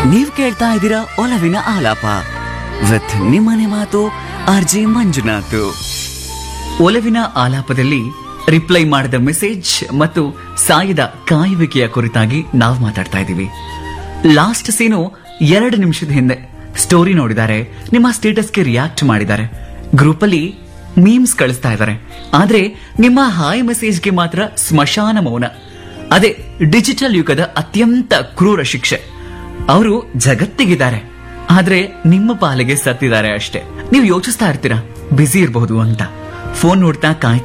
ನೀವ್ ಕೇಳ್ತಾ ಇದ್ದೀರಾ ಒಲವಿನ ಆಲಾಪ ವಿತ್ ನಿಮ್ಮನೆ ಮಾತು ಆರ್ ಜೆ ಮಂಜುನಾಥ್ ಒಲವಿನ ಆಲಾಪದಲ್ಲಿ ರಿಪ್ಲೈ ಮಾಡಿದ ಮೆಸೇಜ್ ಮತ್ತು ಸಾಯದ ಕಾಯುವಿಕೆಯ ಕುರಿತಾಗಿ ನಾವು ಮಾತಾಡ್ತಾ ಇದ್ದೀವಿ ಲಾಸ್ಟ್ ಸೀನು ಎರಡು ನಿಮಿಷದ ಹಿಂದೆ ಸ್ಟೋರಿ ನೋಡಿದ್ದಾರೆ ನಿಮ್ಮ ಸ್ಟೇಟಸ್ಗೆ ರಿಯಾಕ್ಟ್ ಮಾಡಿದ್ದಾರೆ ಗ್ರೂಪ್ ಅಲ್ಲಿ ಮೀಮ್ಸ್ ಕಳಿಸ್ತಾ ಇದ್ದಾರೆ ಆದ್ರೆ ನಿಮ್ಮ ಹಾಯ್ ಮೆಸೇಜ್ಗೆ ಮಾತ್ರ ಸ್ಮಶಾನ ಮೌನ ಅದೇ ಡಿಜಿಟಲ್ ಯುಗದ ಅತ್ಯಂತ ಕ್ರೂರ ಶಿಕ್ಷೆ ಅವರು ಜಗತ್ತಿಗಿದ್ದಾರೆ ಆದ್ರೆ ನಿಮ್ಮ ಪಾಲಿಗೆ ಸತ್ತಿದ್ದಾರೆ ಅಷ್ಟೇ ನೀವು ಯೋಚಿಸ್ತಾ ಇರ್ತೀರಾ ಬ್ಯುಸಿ ಇರಬಹುದು ಅಂತ ಫೋನ್ ನೋಡ್ತಾ ಕಾಯ್ತಾ